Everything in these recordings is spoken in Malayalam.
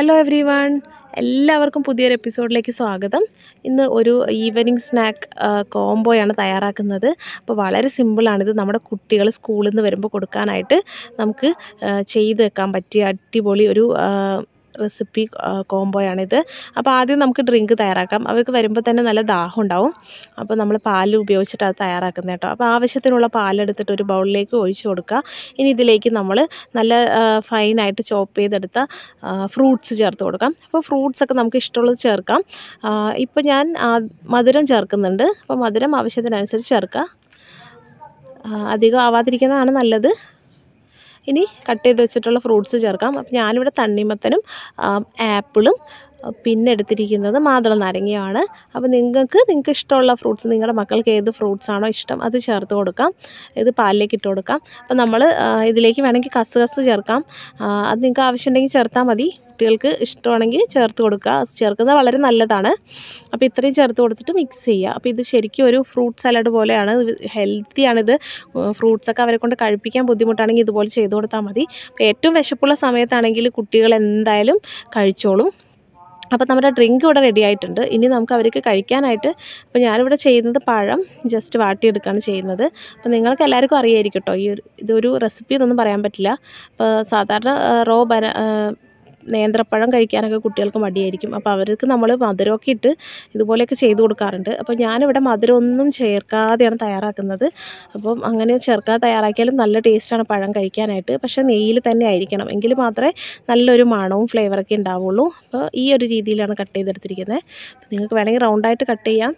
ഹലോ എവ്രി വൺ എല്ലാവർക്കും പുതിയൊരു എപ്പിസോഡിലേക്ക് സ്വാഗതം ഇന്ന് ഒരു ഈവനിങ് സ്നാക്ക് കോംബോയാണ് തയ്യാറാക്കുന്നത് അപ്പോൾ വളരെ സിമ്പിളാണിത് നമ്മുടെ കുട്ടികൾ സ്കൂളിൽ നിന്ന് വരുമ്പോൾ കൊടുക്കാനായിട്ട് നമുക്ക് ആ, ചെയ്ത് വെക്കാൻ പറ്റിയ അടിപൊളി ഒരു ആ, റെസിപ്പി കോംബോയാണിത് അപ്പോൾ ആദ്യം നമുക്ക് ഡ്രിങ്ക് തയ്യാറാക്കാം അവർക്ക് വരുമ്പോൾ തന്നെ നല്ല ദാഹം ഉണ്ടാവും അപ്പോൾ നമ്മൾ പാൽ ഉപയോഗിച്ചിട്ട് അത് തയ്യാറാക്കുന്നത് കേട്ടോ അപ്പോൾ ആവശ്യത്തിനുള്ള പാലെടുത്തിട്ട് ഒരു ബൗളിലേക്ക് ഒഴിച്ചു കൊടുക്കുക ഇനി ഇതിലേക്ക് നമ്മൾ നല്ല ഫൈനായിട്ട് ചോപ്പ് ചെയ്തെടുത്ത ഫ്രൂട്ട്സ് ചേർത്ത് കൊടുക്കാം അപ്പോൾ ഫ്രൂട്ട്സ് ഒക്കെ നമുക്ക് ഇഷ്ടമുള്ളത് ചേർക്കാം ഇപ്പോൾ ഞാൻ ആ, മധുരം ചേർക്കുന്നുണ്ട് അപ്പോൾ മധുരം ആവശ്യത്തിനനുസരിച്ച് ചേർക്കുക ആ, അധികം ആവാതിരിക്കുന്നതാണ് നല്ലത് ഇനി കട്ട് ചെയ്ത് വെച്ചിട്ടുള്ള ഫ്രൂട്ട്സ് ചേർക്കാം അപ്പോൾ ഞാനിവിടെ തണ്ണിമത്തനും ആ, ആപ്പിളും ആ, പിന്നെ എടുത്തിരിക്കുന്നത് മാതള നാരങ്ങയാണ് അപ്പോൾ നിങ്ങൾക്ക് നിങ്ങൾക്ക് ഇഷ്ടമുള്ള ഫ്രൂട്ട്സ് നിങ്ങളുടെ മക്കൾക്ക് ഏത് ഫ്രൂട്ട്സ് ആണോ ഇഷ്ടം അത് ചേർത്ത് കൊടുക്കാം ഇത് പാലിലേക്ക് ഇട്ട് കൊടുക്കാം അപ്പോൾ നമ്മൾ ഇതിലേക്ക് വേണമെങ്കിൽ കസുകസ് ചേർക്കാം ആ, അത് നിങ്ങൾക്ക് ആവശ്യമുണ്ടെങ്കിൽ ചേർത്താൽ മതി കുട്ടികൾക്ക് ഇഷ്ടമാണെങ്കിൽ ചേർത്ത് കൊടുക്കുക അത് ചേർക്കുന്നത് വളരെ നല്ലതാണ് അപ്പോൾ ഇത്രയും ചേർത്ത് കൊടുത്തിട്ട് മിക്സ് ചെയ്യുക അപ്പോൾ ഇത് ശരിക്കും ഒരു ഫ്രൂട്ട് സലാഡ് പോലെയാണ് ഹെൽത്തിയാണിത് ഫ്രൂട്ട്സൊക്കെ അവരെ കൊണ്ട് കഴിപ്പിക്കാൻ ബുദ്ധിമുട്ടാണെങ്കിൽ ഇതുപോലെ ചെയ്ത് കൊടുത്താൽ മതി അപ്പോൾ ഏറ്റവും വിശപ്പുള്ള സമയത്താണെങ്കിൽ കുട്ടികൾ എന്തായാലും കഴിച്ചോളും അപ്പോൾ നമ്മുടെ ഡ്രിങ്ക് ഇവിടെ റെഡി ആയിട്ടുണ്ട് ഇനി നമുക്ക് അവർക്ക് കഴിക്കാനായിട്ട് അപ്പോൾ ഞാനിവിടെ ചെയ്യുന്നത് പഴം ജസ്റ്റ് വാട്ടിയെടുക്കുകയാണ് ചെയ്യുന്നത് അപ്പോൾ നിങ്ങൾക്ക് എല്ലാവർക്കും അറിയായിരിക്കും കേട്ടോ ഈ ഒരു ഇതൊരു റെസിപ്പി എന്നൊന്നും പറയാൻ പറ്റില്ല അപ്പോൾ സാധാരണ റോ ബന ആ, നേന്ത്രപ്പഴം കഴിക്കാനൊക്കെ കുട്ടികൾക്ക് മടിയായിരിക്കും അപ്പോൾ അവർക്ക് നമ്മൾ മധുരമൊക്കെ ഇട്ട് ഇതുപോലെയൊക്കെ ചെയ്ത് കൊടുക്കാറുണ്ട് അപ്പോൾ ഞാനിവിടെ മധുരം ഒന്നും ചേർക്കാതെയാണ് തയ്യാറാക്കുന്നത് അപ്പം അങ്ങനെ ചേർക്കാതെ തയ്യാറാക്കിയാലും നല്ല ടേസ്റ്റാണ് പഴം കഴിക്കാനായിട്ട് പക്ഷേ നെയ്യിൽ തന്നെ ആയിരിക്കണം എങ്കിൽ മാത്രമേ നല്ലൊരു മണവും ഫ്ലേവറൊക്കെ ഉണ്ടാവുള്ളൂ അപ്പോൾ ഈ ഒരു രീതിയിലാണ് കട്ട് ചെയ്തെടുത്തിരിക്കുന്നത് അപ്പോൾ നിങ്ങൾക്ക് വേണമെങ്കിൽ റൗണ്ടായിട്ട് കട്ട് ചെയ്യാം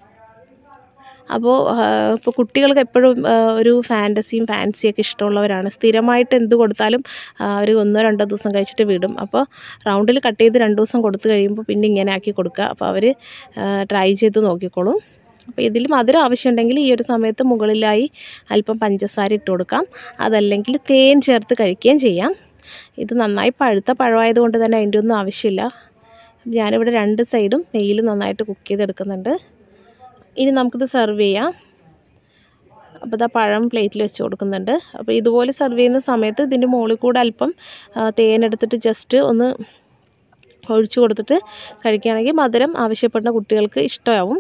അപ്പോൾ ഇപ്പോൾ കുട്ടികൾക്ക് എപ്പോഴും ആ, ഒരു ഫാൻറ്റസിയും ഫാൻസിയൊക്കെ ഇഷ്ടമുള്ളവരാണ് സ്ഥിരമായിട്ട് എന്ത് കൊടുത്താലും അവർ ഒന്നോ രണ്ടോ ദിവസം കഴിച്ചിട്ട് വിടും അപ്പോൾ റൗണ്ടിൽ കട്ട് ചെയ്ത് രണ്ട് ദിവസം കൊടുത്തു കഴിയുമ്പോൾ പിന്നെ ഇങ്ങനെ ആക്കി കൊടുക്കുക അപ്പോൾ അവർ ട്രൈ ചെയ്ത് നോക്കിക്കോളും അപ്പോൾ ഇതിൽ മധുരം ആവശ്യമുണ്ടെങ്കിൽ ഈ ഒരു സമയത്ത് മുകളിലായി അല്പം പഞ്ചസാര ഇട്ട് കൊടുക്കാം അതല്ലെങ്കിൽ തേൻ ചേർത്ത് കഴിക്കുകയും ചെയ്യാം ഇത് നന്നായി പഴുത്ത പഴമായതുകൊണ്ട് തന്നെ അതിൻ്റെ ഒന്നും ആവശ്യമില്ല ഞാനിവിടെ രണ്ട് സൈഡും നെയ്യിൽ നന്നായിട്ട് കുക്ക് ചെയ്തെടുക്കുന്നുണ്ട് ഇനി നമുക്കിത് സെർവ് ചെയ്യാം അപ്പോൾ ഇതാ പഴം പ്ലേറ്റിൽ വെച്ച് കൊടുക്കുന്നുണ്ട് അപ്പോൾ ഇതുപോലെ സെർവ് ചെയ്യുന്ന സമയത്ത് ഇതിൻ്റെ മുകളിൽ കൂടെ അല്പം ആ, തേനെടുത്തിട്ട് ജസ്റ്റ് ഒന്ന് ഒഴിച്ചു കൊടുത്തിട്ട് കഴിക്കുകയാണെങ്കിൽ മധുരം ആവശ്യപ്പെടുന്ന കുട്ടികൾക്ക് ഇഷ്ടമാവും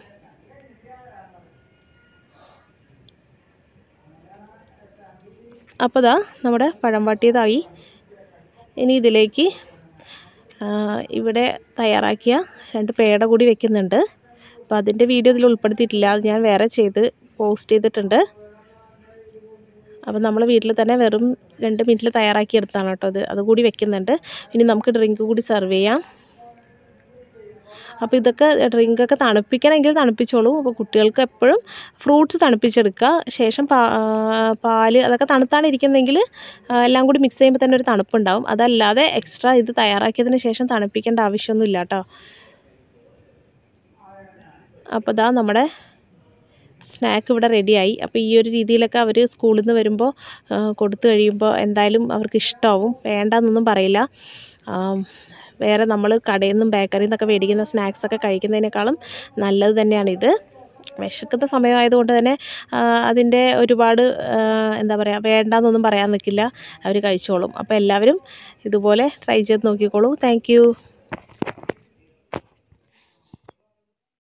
അപ്പോൾ ഇതാ നമ്മുടെ പഴം വാട്ടിയതായി ഇനി ഇതിലേക്ക് ആ, ഇവിടെ തയ്യാറാക്കിയ രണ്ട് പേട കൂടി വെക്കുന്നുണ്ട് അപ്പോൾ അതിൻ്റെ വീഡിയോ ഇതിൽ ഉൾപ്പെടുത്തിയിട്ടില്ല അത് ഞാൻ വേറെ ചെയ്ത് പോസ്റ്റ് ചെയ്തിട്ടുണ്ട് അപ്പോൾ നമ്മൾ വീട്ടിൽ തന്നെ വെറും രണ്ട് മിനിറ്റിൽ തയ്യാറാക്കി എടുത്താണ് കേട്ടോ അത് അതുകൂടി വെക്കുന്നുണ്ട് ഇനി നമുക്ക് ഡ്രിങ്ക് കൂടി സെർവ് ചെയ്യാം അപ്പോൾ ഇതൊക്കെ ഡ്രിങ്കൊക്കെ തണുപ്പിക്കണമെങ്കിൽ തണുപ്പിച്ചോളൂ അപ്പോൾ കുട്ടികൾക്ക് എപ്പോഴും ഫ്രൂട്ട്സ് തണുപ്പിച്ചെടുക്കുക ശേഷം പാ പാല് അതൊക്കെ തണുത്താണ് ഇരിക്കുന്നതെങ്കിൽ ആ, എല്ലാം കൂടി മിക്സ് ചെയ്യുമ്പോൾ തന്നെ ഒരു തണുപ്പുണ്ടാവും അതല്ലാതെ എക്സ്ട്രാ ഇത് തയ്യാറാക്കിയതിന് ശേഷം തണുപ്പിക്കേണ്ട ആവശ്യമൊന്നുമില്ല കേട്ടോ അപ്പോൾ ഇതാ നമ്മുടെ സ്നാക്ക് ഇവിടെ റെഡിയായി അപ്പോൾ ഈ ഒരു രീതിയിലൊക്കെ അവർ സ്കൂളിൽ നിന്ന് വരുമ്പോൾ ആ, കൊടുത്തു കഴിയുമ്പോൾ എന്തായാലും അവർക്ക് ഇഷ്ടമാവും വേണ്ടെന്നൊന്നും പറയില്ല ആം, വേറെ നമ്മൾ കടയിൽ നിന്നും ബേക്കറിയിൽ നിന്നൊക്കെ മേടിക്കുന്ന സ്നാക്സൊക്കെ കഴിക്കുന്നതിനേക്കാളും നല്ലത് തന്നെയാണിത് വിശക്കുന്ന സമയമായതുകൊണ്ട് തന്നെ ആ, അതിൻ്റെ ഒരുപാട് ആ, എന്താ പറയുക വേണ്ടാന്നൊന്നും പറയാൻ നിൽക്കില്ല അവർ കഴിച്ചോളും അപ്പോൾ എല്ലാവരും ഇതുപോലെ ട്രൈ ചെയ്ത് നോക്കിക്കോളൂ താങ്ക്